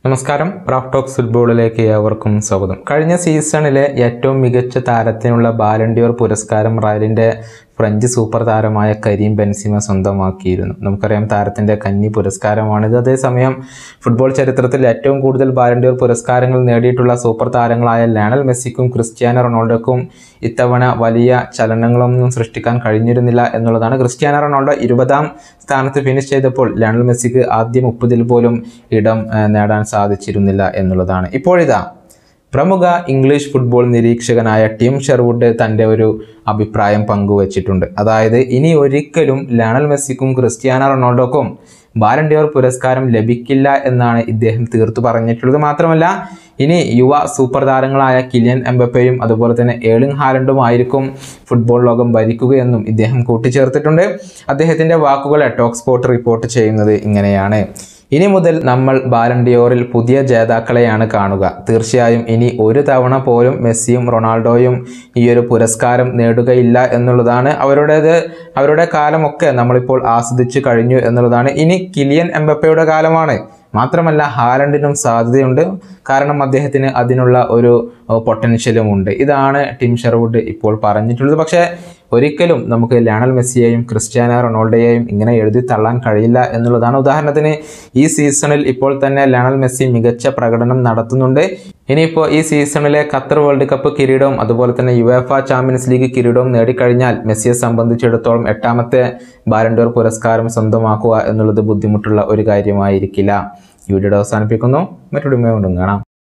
നമസ്കാരം Raf talks ഫുട്ബോളിലേക്ക് ഏവർക്കും സ്വാഗതം കഴിഞ്ഞ സീസണിലെ ഏറ്റവും മികച്ച താരത്തിനുള്ള ബാലൻഡിയോർ പുരസ്കാരം റയലിൻ്റെ ഫ്രഞ്ച് സൂപ്പർ താരമായ കരീം ബെൻസിമ സ്വന്തമാക്കിയിരുന്നു നമുക്കറിയാം താരത്തിൻ്റെ കന്നി പുരസ്കാരമാണിത് അതേസമയം ഫുട്ബോൾ ചരിത്രത്തിൽ ഏറ്റവും കൂടുതൽ ബാലൻഡിയോർ പുരസ്കാരങ്ങൾ നേടിയിട്ടുള്ള സൂപ്പർ താരങ്ങളായ ലയണൽ മെസ്സിക്കും ക്രിസ്ത്യാനോ റൊണാൾഡോക്കും ഇത്തവണ വലിയ ചലനങ്ങളൊന്നും സൃഷ്ടിക്കാൻ കഴിഞ്ഞിരുന്നില്ല എന്നുള്ളതാണ് ക്രിസ്ത്യാനോ റൊണാൾഡോ ഇരുപതാം സ്ഥാനത്ത് ഫിനിഷ് ചെയ്തപ്പോൾ ലയണൽ മെസ്സിക്ക് ആദ്യ മുപ്പതിൽ പോലും ഇടം ഏഹ്, നേടാൻ സാധിച്ചിരുന്നില്ല എന്നുള്ളതാണ് ഇപ്പോഴിതാ പ്രമുഖ ഇംഗ്ലീഷ് ഫുട്ബോൾ നിരീക്ഷകനായ ടിം ഷെർവുഡ് തൻ്റെ ഒരു അഭിപ്രായം പങ്കുവച്ചിട്ടുണ്ട് അതായത് ഇനി ഒരിക്കലും ലയണൽ മെസ്സിക്കും ക്രിസ്ത്യാനോ റൊണാൾഡോക്കും ബാലൻഡിയോർ പുരസ്കാരം ലഭിക്കില്ല എന്നാണ് ഇദ്ദേഹം തീർത്തു പറഞ്ഞിട്ടുള്ളത് മാത്രമല്ല ഇനി യുവ സൂപ്പർ താരങ്ങളായ കിലിയൻ എംബപ്പയും അതുപോലെ തന്നെ ഏളിംഗ് ഹാലൻഡും ആയിരിക്കും ഫുട്ബോൾ ലോകം ഭരിക്കുകയെന്നും ഇദ്ദേഹം കൂട്ടിച്ചേർത്തിട്ടുണ്ട് അദ്ദേഹത്തിൻ്റെ വാക്കുകളെ ടോക്ക് സ്പോട്ട് റിപ്പോർട്ട് ചെയ്യുന്നത് ഇങ്ങനെയാണ് ഇനി മുതൽ നമ്മൾ ബാലൻഡിയോറിൽ പുതിയ ജേതാക്കളെയാണ് കാണുക തീർച്ചയായും ഇനി ഒരു തവണ പോലും മെസ്സിയും റൊണാൾഡോയും ഈ ഒരു പുരസ്കാരം നേടുകയില്ല എന്നുള്ളതാണ് അവരുടേത് അവരുടെ കാലമൊക്കെ നമ്മളിപ്പോൾ ആസ്വദിച്ചു കഴിഞ്ഞു എന്നുള്ളതാണ് ഇനി കിലിയൻ എംബപ്പയുടെ കാലമാണ് മാത്രമല്ല ഹാലൻഡിനും സാധ്യതയുണ്ട് കാരണം അദ്ദേഹത്തിന് അതിനുള്ള ഒരു പൊട്ടൻഷ്യലും ഉണ്ട് ഇതാണ് ടിം ഷെർവുഡ് ഇപ്പോൾ പറഞ്ഞിട്ടുള്ളത് പക്ഷേ ഒരിക്കലും നമുക്ക് ലയണൽ മെസ്സിയെയും ക്രിസ്ത്യാനോ റൊണാൾഡോയെയും ഇങ്ങനെ എഴുതി തള്ളാൻ കഴിയില്ല എന്നുള്ളതാണ് ഉദാഹരണത്തിന് ഈ സീസണിൽ ഇപ്പോൾ തന്നെ ലയണൽ മെസ്സി മികച്ച പ്രകടനം നടത്തുന്നുണ്ട് ഇനിയിപ്പോൾ ഈ സീസണിലെ ഖത്തർ വേൾഡ് കപ്പ് കിരീടവും അതുപോലെ തന്നെ യുവേഫ ചാമ്പ്യൻസ് ലീഗ് കിരീടവും നേടിക്കഴിഞ്ഞാൽ മെസ്സിയെ സംബന്ധിച്ചിടത്തോളം എട്ടാമത്തെ ബാലൻഡോർ പുരസ്കാരം സ്വന്തമാക്കുക എന്നുള്ളത് ബുദ്ധിമുട്ടുള്ള ഒരു കാര്യമായിരിക്കില്ല ഈ വീഡിയോ അവസാനിപ്പിക്കുന്നു മറ്റൊരു കൊണ്ടും കാണാം